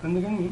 అందుకని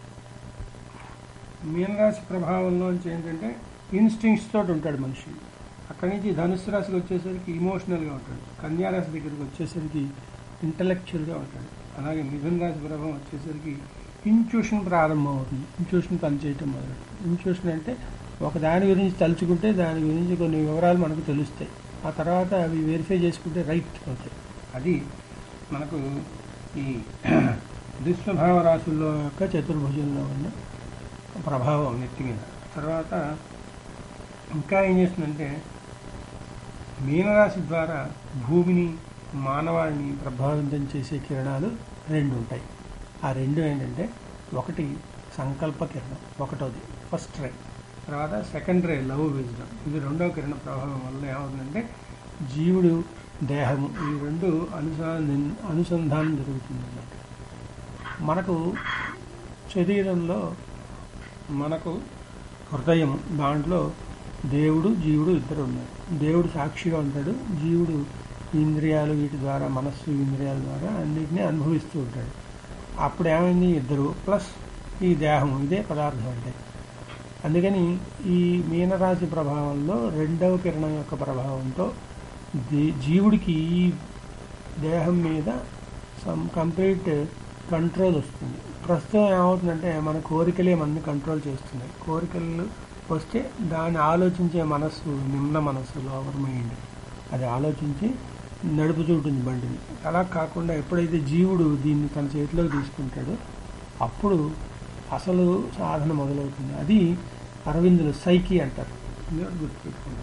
మీనరాశి ప్రభావంలోంచి ఏంటంటే ఇన్స్టింక్ట్స్ తోటి ఉంటాడు మనిషి అక్కడి నుంచి ధనుసు రాశికి వచ్చేసరికి ఇమోషనల్గా ఉంటాడు కన్యా రాశి దగ్గరికి వచ్చేసరికి ఇంటలెక్చువల్గా ఉంటాడు అలాగే మిథున రాశి ప్రభావం వచ్చేసరికి ఇంట్యూషన్ ప్రారంభం అవుతుంది ఇంట్యూషన్ పనిచేయటం మొదలు ఇంట్యూషన్ అంటే ఒక దాని గురించి తలుచుకుంటే దాని గురించి కొన్ని వివరాలు మనకు తెలుస్తాయి ఆ తర్వాత అవి వెరిఫై చేసుకుంటే రైట్ అవుతాయి అది మనకు ఈ దుస్వభావ రాశుల్లో యొక్క చతుర్భుజంలో ఉన్న ప్రభావం నెత్తి మీద తర్వాత ఇంకా ఏం చేస్తుందంటే మీనరాశి ద్వారా భూమిని మానవాళిని ప్రభావితం చేసే కిరణాలు రెండు ఉంటాయి ఆ రెండు ఏంటంటే ఒకటి సంకల్ప కిరణం ఒకటోది ఫస్ట్ రే తర్వాత సెకండ్ రే లవ్ విజ్డమ్ ఇది రెండవ కిరణ ప్రభావం వల్ల ఏమవుతుందంటే జీవుడు దేహము ఈ రెండు అనుసంధానం అనుసంధానం జరుగుతుంది అన్నమాట మనకు శరీరంలో మనకు హృదయం దాంట్లో దేవుడు జీవుడు ఇద్దరు ఉన్నారు దేవుడు సాక్షిగా ఉంటాడు జీవుడు ఇంద్రియాలు వీటి ద్వారా మనస్సు ఇంద్రియాల ద్వారా అన్నిటినీ అనుభవిస్తూ ఉంటాడు అప్పుడు ఏమైంది ఇద్దరు ప్లస్ ఈ దేహం ఇదే పదార్థం అంటే అందుకని ఈ మీనరాశి ప్రభావంలో రెండవ కిరణం యొక్క ప్రభావంతో దే- జీవుడికి ఈ దేహం మీద సమ్ కంప్లీట్ కంట్రోల్ వస్తుంది ప్రస్తుతం ఏమవుతుందంటే మన కోరికలే మనని కంట్రోల్ చేస్తున్నాయి కోరికలు వస్తే దాన్ని ఆలోచించే మనస్సు నిమ్న మనస్సు లోవర్ మైండ్ అది ఆలోచించి నడుపుతూ ఉంటుంది బండిని అలా కాకుండా ఎప్పుడైతే జీవుడు దీన్ని తన చేతిలోకి తీసుకుంటాడో అప్పుడు అసలు సాధన మొదలవుతుంది అది అరవిందులు సైకి అంటారు ఇది ఒకటి గుర్తుపెట్టుకుంటారు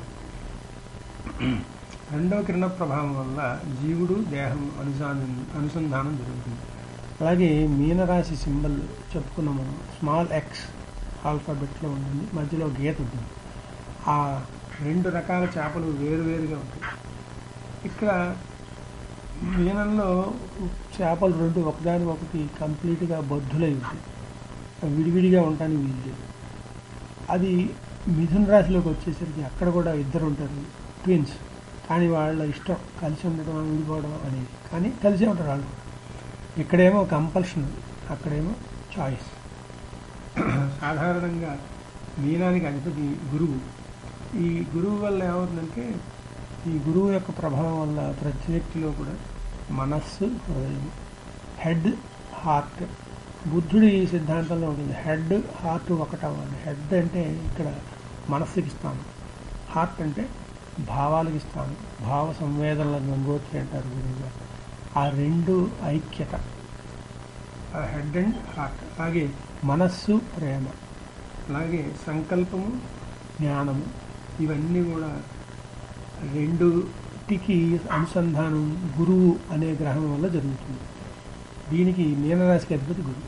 రెండవ కిరణ ప్రభావం వల్ల జీవుడు దేహం అనుసంధానం అనుసంధానం జరుగుతుంది అలాగే మీనరాశి సింబల్ చెప్పుకున్నాం మనం స్మాల్ ఎక్స్ ఆల్ఫాబెట్లో ఉంటుంది మధ్యలో గీత ఉంటుంది ఆ రెండు రకాల చేపలు వేరువేరుగా ఉంటాయి ఇక్కడ మీనంలో చేపలు రెండు ఒకదాని ఒకటి కంప్లీట్గా బద్ధులై ఉంటాయి అవి విడివిడిగా ఉండటానికి వీలు లేదు అది మిథున రాశిలోకి వచ్చేసరికి అక్కడ కూడా ఇద్దరు ఉంటారు ట్విన్స్ కానీ వాళ్ళ ఇష్టం కలిసి ఉండడం విడిపోవడం అనేది కానీ కలిసే ఉంటారు వాళ్ళు ఇక్కడేమో కంపల్షన్ అక్కడేమో చాయిస్ సాధారణంగా మీనానికి అధిపతి గురువు ఈ గురువు వల్ల ఏమవుతుందంటే ఈ గురువు యొక్క ప్రభావం వల్ల ప్రతి వ్యక్తిలో కూడా మనస్సు హృదయం హెడ్ హార్ట్ బుద్ధుడి సిద్ధాంతంలో ఉంటుంది హెడ్ హార్ట్ ఒకటవ్వాలి హెడ్ అంటే ఇక్కడ మనస్సుకి స్థానం హార్ట్ అంటే భావాలకి స్థానం భావ సంవేదనల గంగోత్రి అంటారు గురువు గారు ఆ రెండు ఐక్యత ఆ హెడ్ అండ్ హార్ట్ అలాగే మనస్సు ప్రేమ అలాగే సంకల్పము జ్ఞానము ఇవన్నీ కూడా రెండుటికి అనుసంధానం గురువు అనే గ్రహం వల్ల జరుగుతుంది దీనికి మీనరాశికి అధిపతి గురువు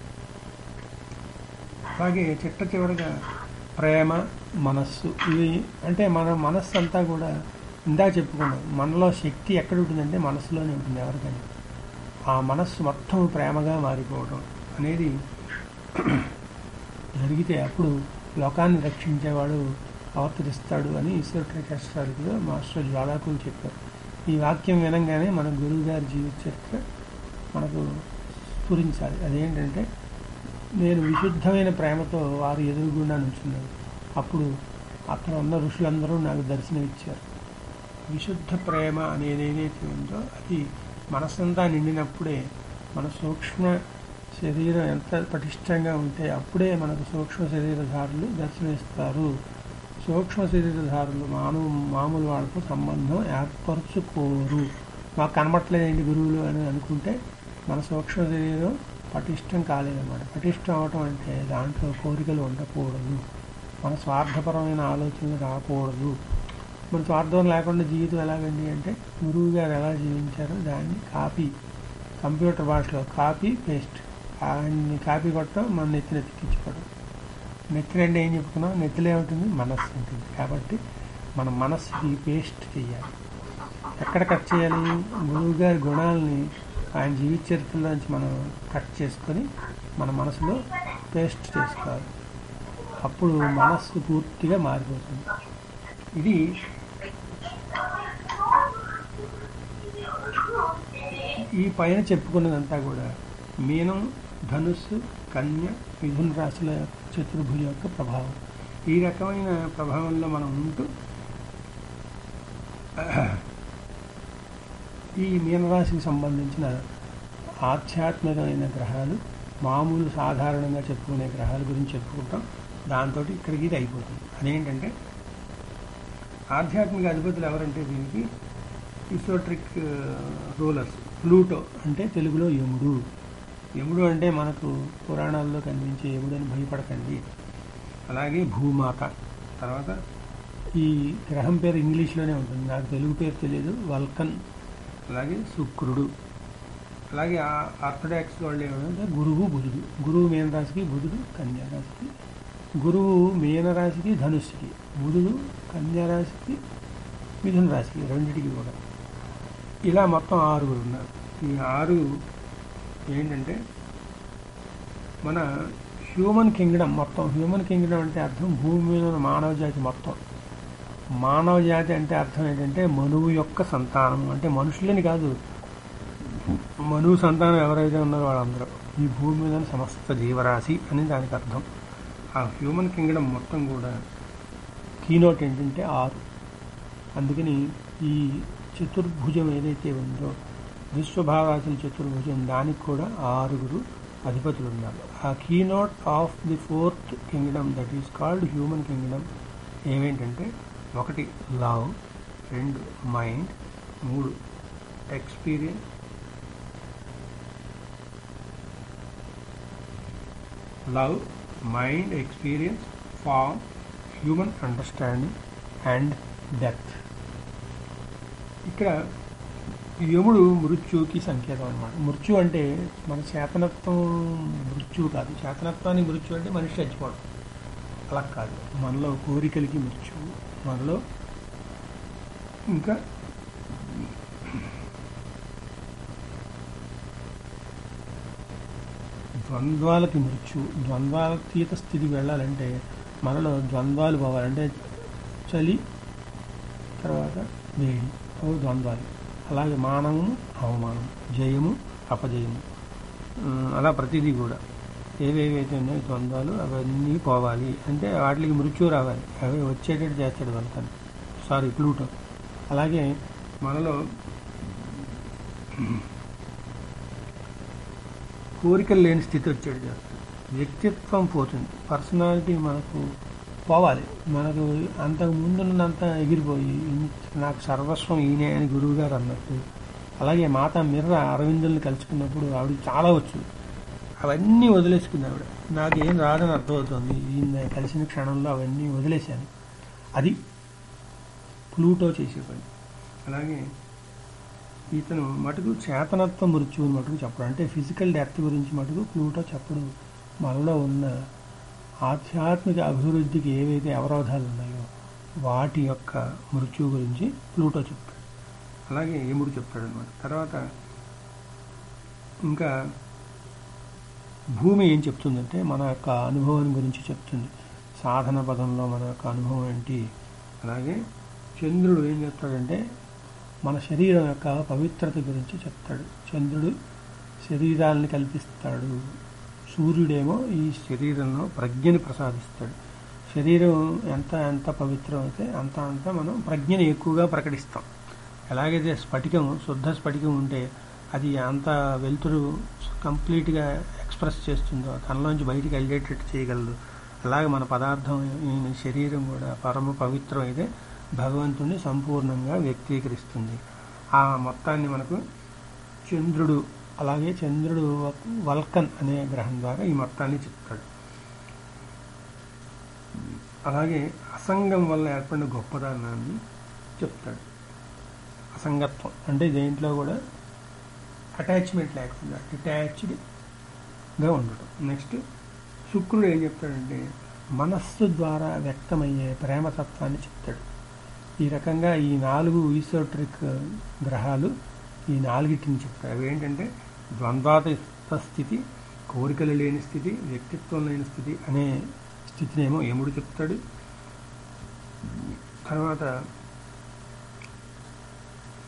అలాగే చిట్ట చివరిగా ప్రేమ మనస్సు ఇవి అంటే మన మనస్సు అంతా కూడా ఇందాక చెప్పుకున్నాం మనలో శక్తి ఎక్కడ ఉంటుందంటే మనస్సులోనే ఉంటుంది ఎవరికైనా ఆ మనస్సు మొత్తం ప్రేమగా మారిపోవడం అనేది జరిగితే అప్పుడు లోకాన్ని రక్షించేవాడు అవతరిస్తాడు అని ఈశ్వర ప్రకాశాలు మాస్టర్ జ్వాలాకులు చెప్పారు ఈ వాక్యం వినంగానే మన గురువు గారి జీవిత చరిత్ర మనకు స్ఫురించాలి అదేంటంటే నేను విశుద్ధమైన ప్రేమతో వారు ఎదురుగుండా నుంచున్నాను అప్పుడు అక్కడ ఉన్న ఋషులందరూ నాకు దర్శనం ఇచ్చారు విశుద్ధ ప్రేమ అనేది ఏదైతే ఉందో అది మనసంతా నిండినప్పుడే మన సూక్ష్మ శరీరం ఎంత పటిష్టంగా ఉంటే అప్పుడే మనకు సూక్ష్మ శరీరధారులు దర్శనమిస్తారు సూక్ష్మ శరీరధారులు మానవ మామూలు వాళ్ళతో సంబంధం ఏర్పరచుకోరు మాకు కనబట్టలేదండి గురువులు అని అనుకుంటే మన సూక్ష్మ శరీరం పటిష్టం కాలేదన్నమాట పటిష్టం అవటం అంటే దాంట్లో కోరికలు ఉండకూడదు మన స్వార్థపరమైన ఆలోచనలు రాకూడదు మన స్వార్థం లేకుండా జీవితం ఎలాగండి అంటే గురువు గారు ఎలా జీవించారో దాన్ని కాపీ కంప్యూటర్ భాషలో కాపీ పేస్ట్ ఆయన్ని కాపీ కొట్టడం మన నెత్తిన ఎత్తికించుకోవడం నెత్తి అంటే ఏం చెప్పుకున్నాం నెత్తిలో ఏముంటుంది మనస్సు ఉంటుంది కాబట్టి మన మనస్సుకి పేస్ట్ చేయాలి ఎక్కడ కట్ చేయాలి గురువు గారి గుణాలని ఆయన జీవిత చరిత్రలోంచి మనం కట్ చేసుకొని మన మనసులో పేస్ట్ చేసుకోవాలి అప్పుడు మనస్సు పూర్తిగా మారిపోతుంది ఇది ఈ పైన చెప్పుకున్నదంతా కూడా మీనం ధనుస్సు కన్య మిథున రాశుల చతుర్భుజ యొక్క ప్రభావం ఈ రకమైన ప్రభావంలో మనం ఉంటూ ఈ మీనరాశికి సంబంధించిన ఆధ్యాత్మికమైన గ్రహాలు మామూలు సాధారణంగా చెప్పుకునే గ్రహాల గురించి చెప్పుకుంటాం దాంతో ఇక్కడికి ఇది అయిపోతుంది అదేంటంటే ఆధ్యాత్మిక అధిపతులు ఎవరంటే దీనికి ఇసోట్రిక్ రూలర్స్ ప్లూటో అంటే తెలుగులో యముడు యముడు అంటే మనకు పురాణాల్లో కనిపించే యముడు అని భయపడకండి అలాగే భూమాత తర్వాత ఈ గ్రహం పేరు ఇంగ్లీష్లోనే ఉంటుంది నాకు తెలుగు పేరు తెలియదు వల్కన్ అలాగే శుక్రుడు అలాగే ఆ- ఆర్థడాక్స్ వాళ్ళు ఏమంటే గురువు బుధుడు గురువు మీనరాశికి బుధుడు కన్యారాశికి గురువు మీనరాశికి ధనుస్సుకి బుధుడు కన్యారాశికి మిథున రాశికి రెండిటికి కూడా ఇలా మొత్తం ఆరుగురు ఉన్నారు ఈ ఆరు ఏంటంటే మన హ్యూమన్ కింగ్డమ్ మొత్తం హ్యూమన్ కింగ్డమ్ అంటే అర్థం భూమి మీద ఉన్న మానవ జాతి మొత్తం మానవ జాతి అంటే అర్థం ఏంటంటే మనువు యొక్క సంతానం అంటే మనుషులని కాదు మనువు సంతానం ఎవరైతే ఉన్నారో వాళ్ళందరూ ఈ భూమి మీద ఉన్న సమస్త జీవరాశి అని దానికి అర్థం ఆ హ్యూమన్ కింగ్డమ్ మొత్తం కూడా కీనోట్ ఏంటంటే ఆరు అందుకని ఈ చతుర్భుజం ఏదైతే ఉందో విశ్వభారాశుల చతుర్భుజం దానికి కూడా ఆరుగురు అధిపతులు ఉన్నారు ఆ keynote of the fourth kingdom that is called human kingdom ఏమేంటంటే ఒకటి లవ్ రెండు మైండ్ మూడు experience love mind experience form human understanding and death ఇక్కడ యముడు మృత్యుకి సంకేతం అనమాట మృత్యు అంటే మన చేతనత్వం మృత్యు కాదు చేతనత్వానికి మృత్యు అంటే మనిషి చచ్చిపోవడం అలా కాదు మనలో కోరికలకి మృత్యు మనలో ఇంకా ద్వంద్వాలకి మృత్యు ద్వంద్వాతీత స్థితికి వెళ్ళాలంటే మనలో ద్వంద్వాలు పోవాలంటే చలి తర్వాత వేడి అవి ద్వంద్వాలు అలాగే మానము అవమానం జయము అపజయము ఉమ్, అలా ప్రతిదీ కూడా ఏవేవైతే ఉన్నాయో ద్వంద్వాలు అవన్నీ పోవాలి అంటే వాటికి మృత్యు రావాలి అవి వచ్చేటట్టు చేస్తాడు వెళ్తాను సారీ ప్లూటో అలాగే మనలో కోరికలు లేని స్థితి వచ్చేది చేస్తుంది వ్యక్తిత్వం పోతుంది పర్సనాలిటీ మనకు పోవాలి మనకు అంతకు ముందున్నంత ఎగిరిపోయి నాకు సర్వస్వం ఈయనే అని గురువు గారు అన్నట్టు అలాగే మాత మిర్ర అరవిందుల్ని కలుసుకున్నప్పుడు ఆవిడ చాలా వచ్చు అవన్నీ వదిలేసుకుంది ఆవిడ నాకు ఏం రాదని అర్థమవుతుంది ఈయన కలిసిన క్షణంలో అవన్నీ వదిలేశాను అది ప్లూటో చేసే పని అలాగే ఇతను మటుకు చేతనత్వ మృత్యువుని మటుకు చెప్పడం అంటే ఫిజికల్ డెత్ గురించి మటుకు ప్లూటో చెప్పడం మనలో ఉన్న ఆధ్యాత్మిక అభివృద్ధికి ఏవైతే అవరోధాలు ఉన్నాయో వాటి యొక్క మృత్యువు గురించి ప్లూటో చెప్తాడు అలాగే యముడు చెప్తాడు అనమాట తర్వాత ఇంకా భూమి ఏం చెప్తుందంటే మన యొక్క అనుభవం గురించి చెప్తుంది సాధన పదంలో మన యొక్క అనుభవం ఏంటి అలాగే చంద్రుడు ఏం చెప్తాడంటే మన శరీరం యొక్క పవిత్రత గురించి చెప్తాడు చంద్రుడు శరీరాల్ని కల్పిస్తాడు సూర్యుడేమో ఈ శరీరంలో ప్రజ్ఞని ప్రసాదిస్తాడు శరీరం ఎంత ఎంత పవిత్రం అయితే అంత అంత మనం ప్రజ్ఞని ఎక్కువగా ప్రకటిస్తాం ఎలాగైతే స్ఫటికం శుద్ధ స్ఫటికం ఉంటే అది అంత వెలుతురు కంప్లీట్గా ఎక్స్ప్రెస్ చేస్తుందో తనలోంచి బయటికి వెళ్ళేటట్టు చేయగలదు అలాగే మన పదార్థం ఈ శరీరం కూడా పరమ పవిత్రం అయితే భగవంతుణ్ణి సంపూర్ణంగా వ్యక్తీకరిస్తుంది ఆ మొత్తాన్ని మనకు చంద్రుడు అలాగే చంద్రుడు వల్కన్ అనే గ్రహం ద్వారా ఈ మొత్తాన్ని చెప్తాడు అలాగే అసంగం వల్ల ఏర్పడిన గొప్పదనాన్ని చెప్తాడు అసంగత్వం అంటే దేంట్లో కూడా అటాచ్మెంట్ లేకుండా డిటాచ్డ్గా ఉండటం నెక్స్ట్ శుక్రుడు ఏం చెప్తాడంటే మనస్సు ద్వారా వ్యక్తమయ్యే ప్రేమతత్వాన్ని చెప్తాడు ఈ రకంగా ఈ నాలుగు ఈసోట్రిక్ గ్రహాలు ఈ నాలుగిటిని చెప్తారు అవి ఏంటంటే ద్వంద్వాతీత స్థితి కోరికలు లేని స్థితి వ్యక్తిత్వం లేని స్థితి అనే స్థితినేమో యముడు చెప్తాడు తర్వాత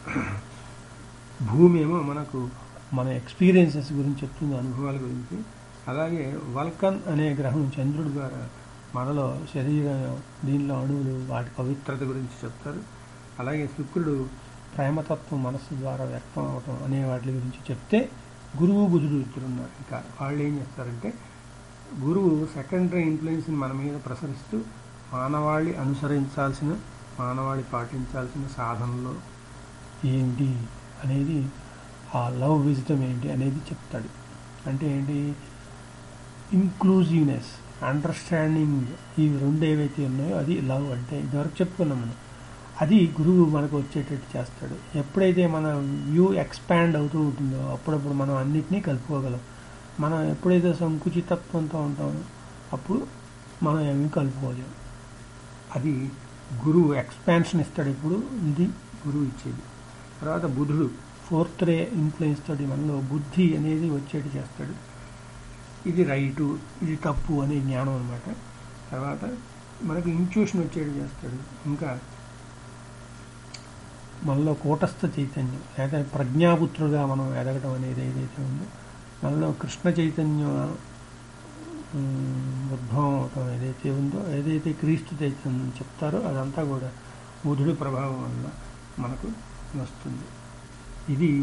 భూమి ఏమో మనకు మన ఎక్స్పీరియన్సెస్ గురించి చెప్తుంది అనుభవాల గురించి అలాగే వల్కన్ అనే గ్రహం చంద్రుడి ద్వారా మనలో శరీర దీనిలో అణువులు వాటి పవిత్రత గురించి చెప్తారు అలాగే శుక్రుడు ప్రేమతత్వం మనస్సు ద్వారా వ్యక్తం అవటం అనే వాటి గురించి చెప్తే గురువు బుధుడు ఇద్దరు ఉన్నారు ఇంకా వాళ్ళు ఏం చేస్తారంటే గురువు సెకండరీ ఇన్ఫ్లుయెన్స్ని మన మీద ప్రసరిస్తూ మానవాళి అనుసరించాల్సిన మానవాళి పాటించాల్సిన సాధనలో ఏంటి అనేది ఆ లవ్ విజిటం ఏంటి అనేది చెప్తాడు అంటే ఏంటి ఇంక్లూజివ్నెస్ అండర్స్టాండింగ్ ఈ రెండు ఏవైతే ఉన్నాయో అది లవ్ అంటే ఇదివరకు చెప్పుకున్నాం మనం అది గురువు మనకు వచ్చేటట్టు చేస్తాడు ఎప్పుడైతే మన వ్యూ ఎక్స్పాండ్ అవుతూ ఉంటుందో అప్పుడప్పుడు మనం అన్నిటినీ కలుపుకోగలం మనం ఎప్పుడైతే సంకుచితత్వంతో ఉంటామో అప్పుడు మనం ఏమీ కలుపుకోలేము అది గురువు ఎక్స్పాన్షన్ ఇస్తాడు ఇప్పుడు ఇది గురువు ఇచ్చేది తర్వాత బుధుడు ఫోర్త్ రే ఇన్ఫ్లుయెన్స్ తోటి మనలో బుద్ధి అనేది వచ్చేటి చేస్తాడు ఇది రైటు ఇది తప్పు అనే జ్ఞానం అనమాట తర్వాత మనకు ఇంట్యూషన్ వచ్చేటి చేస్తాడు ఇంకా మనలో కూటస్థ చైతన్యం లేదా ప్రజ్ఞాపుత్రుడుగా మనం ఎదగడం అనేది ఏదైతే ఉందో మనలో కృష్ణ చైతన్యం ఉమ్, ఉద్భవం అవటం ఏదైతే ఉందో ఏదైతే క్రీస్తు చైతన్యం చెప్తారో అదంతా కూడా బుధుడి ప్రభావం వల్ల మనకు వస్తుంది ఇది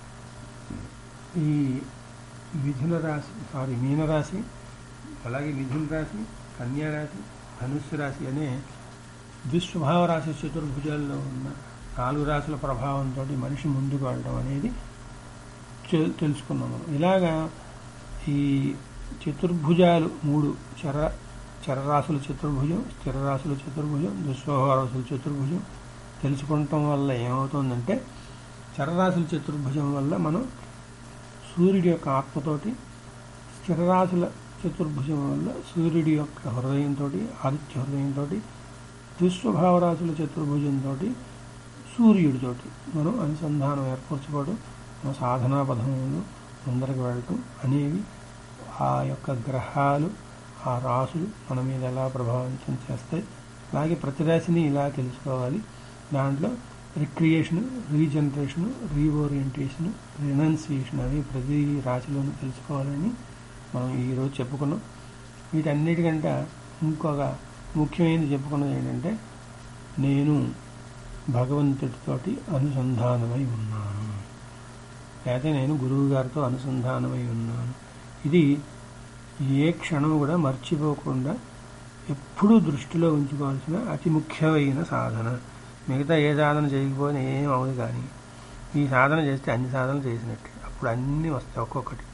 ఈ మిథున రాశి సారీ మీనరాశి అలాగే మిథున రాశి కన్యా రాశి ధనుస్సు రాశి అనే ద్విస్వభావ రాశి చతుర్భుజాల్లో ఉన్న నాలుగు రాశుల ప్రభావంతో మనిషి ముందుకు వెళ్ళడం అనేది తె- తెలుసుకున్నాం మనం ఇలాగా ఈ చతుర్భుజాలు మూడు చర చరరాశుల చతుర్భుజం స్థిర రాశుల చతుర్భుజం దుస్వభావ రాశుల చతుర్భుజం తెలుసుకోవటం వల్ల ఏమవుతుందంటే చరరాశుల చతుర్భుజం వల్ల మనం సూర్యుడి యొక్క ఆత్మతోటి స్థిరరాశుల చతుర్భుజం వల్ల సూర్యుడి యొక్క హృదయంతో ఆదిత్య హృదయంతో దుస్వభావ రాశుల చతుర్భుజంతో సూర్యుడితోటి మనం అనుసంధానం ఏర్పరచుకోవడం మన సాధనా పథంలో ముందరకు వెళ్ళటం అనేవి ఆ యొక్క గ్రహాలు ఆ రాసులు మన మీద ఎలా ప్రభావితం చేస్తాయి అలాగే ప్రతి రాశిని ఇలా తెలుసుకోవాలి దాంట్లో రిక్రియేషన్ రీజనరేషన్ రీఓరియంటేషన్ రినౌన్సియేషన్ అవి ప్రతి రాశిలోనూ తెలుసుకోవాలని మనం ఈరోజు చెప్పుకున్నాం వీటన్నిటికంటే ఇంకొక ముఖ్యమైనది చెప్పుకున్నది ఏంటంటే నేను భగవంతుడితోటి అనుసంధానమై ఉన్నాను లేకపోతే నేను గురువు గారితో అనుసంధానమై ఉన్నాను ఇది ఏ క్షణం కూడా మర్చిపోకుండా ఎప్పుడూ దృష్టిలో ఉంచుకోవాల్సిన అతి ముఖ్యమైన సాధన మిగతా ఏ సాధన చేయకపోయినా ఏం అవ్వదు కానీ ఈ సాధన చేస్తే అన్ని సాధనలు చేసినట్టే అప్పుడు అన్నీ వస్తాయి ఒక్కొక్కటి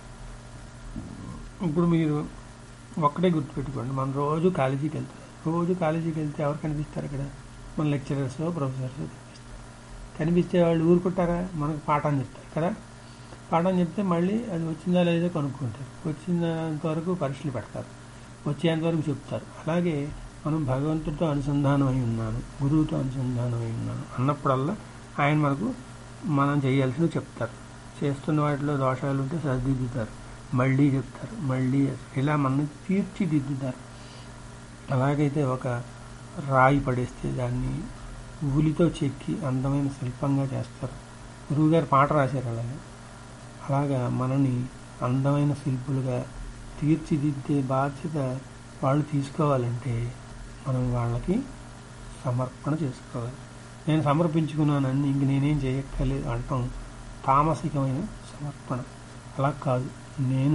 ఇప్పుడు మీరు ఒక్కటే గుర్తుపెట్టుకోండి మనం రోజు కాలేజీకి వెళ్తాం రోజు కాలేజీకి వెళ్తే ఎవరు కనిపిస్తారు ఇక్కడ మన లెక్చరర్స్ ప్రొఫెసర్స్ కనిపిస్తారు కనిపిస్తే వాళ్ళు ఊరుకుంటారా మనకు పాఠం చెప్తారు కదా పాఠం చెప్తే మళ్ళీ అది వచ్చిందా లేదో కనుక్కుంటారు వచ్చినంత వరకు పరీక్షలు పెడతారు వచ్చేంత వరకు చెప్తారు అలాగే మనం భగవంతుడితో అనుసంధానం అయి ఉన్నాను గురువుతో అనుసంధానం అయి ఉన్నాను అన్నప్పుడల్లా ఆయన మనకు మనం చేయాల్సినవి చెప్తారు చేస్తున్న వాటిలో దోషాలు ఉంటే సరిదిద్దుతారు మళ్ళీ చెప్తారు మళ్ళీ ఇలా మనం తీర్చిదిద్దుతారు అలాగైతే ఒక రాయి పడేస్తే దాన్ని ఉలితో చెక్కి అందమైన శిల్పంగా చేస్తారు గురువుగారు పాట రాశారు అలాగే అలాగా మనని అందమైన శిల్పులుగా తీర్చిదిద్దే బాధ్యత వాళ్ళు తీసుకోవాలంటే మనం వాళ్ళకి సమర్పణ చేసుకోవాలి నేను సమర్పించుకున్నానని ఇంక నేనేం చేయక్కర్లేదు అంటాం తామసికమైన సమర్పణ అలా కాదు నేను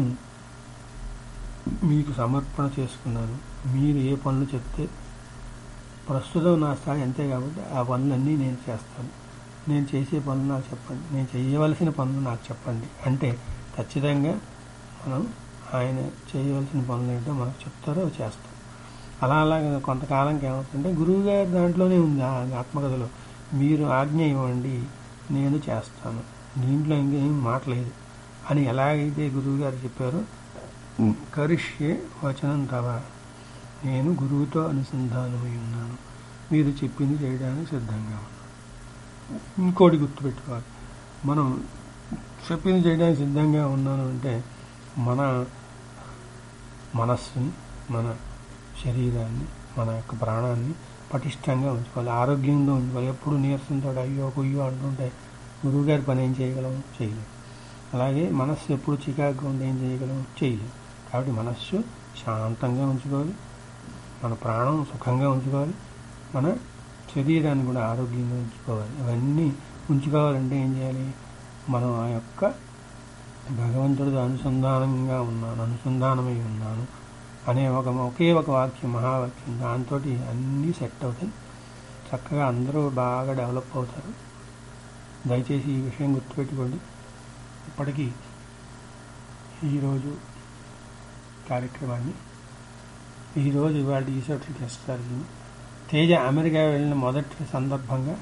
మీకు సమర్పణ చేసుకున్నాను మీరు ఏ పనులు చెప్తే ప్రస్తుతం నా స్థాయి అంతే కాబట్టి ఆ పనులన్నీ నేను చేస్తాను నేను చేసే పనులు నాకు చెప్పండి నేను చేయవలసిన పనులు నాకు చెప్పండి అంటే ఖచ్చితంగా మనం ఆయన చేయవలసిన పనులు ఏంటో మనకు చెప్తారో అవి చేస్తాం అలా అలా కొంతకాలంకి ఏమవుతుందంటే గురువు గారి దాంట్లోనే ఉంది ఆ ఆత్మకథలో మీరు ఆజ్ఞ ఇవ్వండి నేను చేస్తాను దీంట్లో ఇంకేం మాటలేదు అని ఎలాగైతే గురువు గారు చెప్పారో కరిష్యే వచనం తవ నేను గురువుతో అనుసంధానమై ఉన్నాను మీరు చెప్పింది చేయడానికి సిద్ధంగా ఉన్నాను ఇంకోటి గుర్తుపెట్టుకోవాలి మనం చెప్పింది చేయడానికి సిద్ధంగా ఉన్నాను అంటే మన మనస్సుని మన శరీరాన్ని మన యొక్క ప్రాణాన్ని పటిష్టంగా ఉంచుకోవాలి ఆరోగ్యంగా ఉంచుకోవాలి ఎప్పుడు నీరసంతో అయ్యో కొయ్యో అంటుంటే గురువుగారి పని ఏం చేయగలం చేయలేం అలాగే మనస్సు ఎప్పుడు చికాకుగా ఉంటే ఏం చేయగలం చేయలేం కాబట్టి మనస్సు శాంతంగా ఉంచుకోవాలి మన ప్రాణం సుఖంగా ఉంచుకోవాలి మన శరీరాన్ని కూడా ఆరోగ్యంగా ఉంచుకోవాలి ఇవన్నీ ఉంచుకోవాలంటే ఏం చేయాలి మనం ఆ యొక్క భగవంతుడితో అనుసంధానంగా ఉన్నాను అనుసంధానమై ఉన్నాను అనే ఒక ఒకే ఒక వాక్యం మహావాక్యం దాంతో అన్నీ సెట్ అవుతాయి చక్కగా అందరూ బాగా డెవలప్ అవుతారు దయచేసి ఈ విషయం గుర్తుపెట్టుకోండి ఇప్పటికీ ఈరోజు కార్యక్రమాన్ని ఈరోజు ఇవాళ ఈసోటి గెస్ట్ జరిగింది తేజ అమెరికా వెళ్ళిన మొదటి సందర్భంగా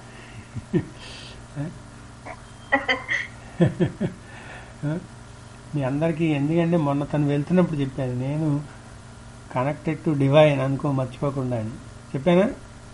మీ అందరికీ ఎందుకంటే మొన్న తను వెళ్తున్నప్పుడు చెప్పాను నేను కనెక్టెడ్ టు డివైన్ అనుకో మర్చిపోకుండా అని చెప్పానా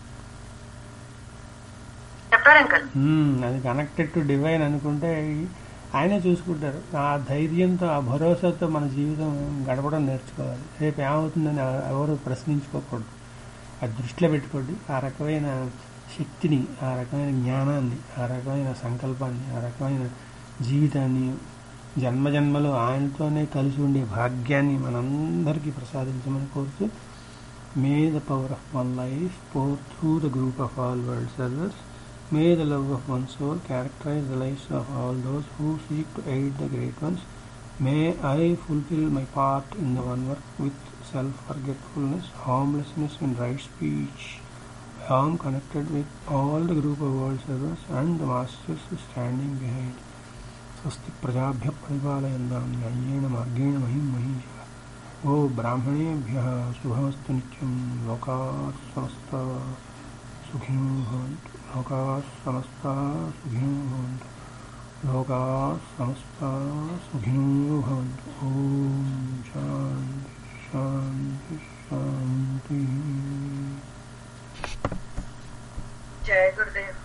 చెప్పారు అంకల్ మ్మ్, అది కనెక్టెడ్ టు డివైన్ అనుకుంటే ఆయనే చూసుకుంటారు ఆ ధైర్యంతో ఆ భరోసాతో మన జీవితం గడపడం నేర్చుకోవాలి రేపు ఏమవుతుందని ఎవ- ఎవరు ప్రశ్నించుకోకూడదు అది దృష్టిలో పెట్టుకోండి ఆ రకమైన శక్తిని ఆ రకమైన జ్ఞానాన్ని ఆ రకమైన సంకల్పాన్ని ఆ రకమైన జీవితాన్ని జన్మ జన్మలో ఆయనతోనే కలిసి ఉండే భాగ్యాన్ని మనందరికీ ప్రసాదించమని కోరుతూ may the power of one life pour through the group of all world servers May the love of one soul characterize the lives of all those who seek to aid the great ones. May I fulfill my part in the one work with self-forgetfulness, harmlessness, and right speech. I am connected with all the group of world servants and the masters standing behind. स्वस्ति प्रजाभ्य परिपालयन्तां न्याय्येन मार्गेण महिं महीषः ओ ब्राह्मणेभ्यः शुभमस्तु नित्यं लोकाः समस्ताः सुखिनो भवन्तु लोकाः समस्ताः सुखिनो भवन्तु लोकाः समस्ताः सुखिनो भवन्तु ॐ शान्ति शान्ति शान्तिः जय गुरुदेव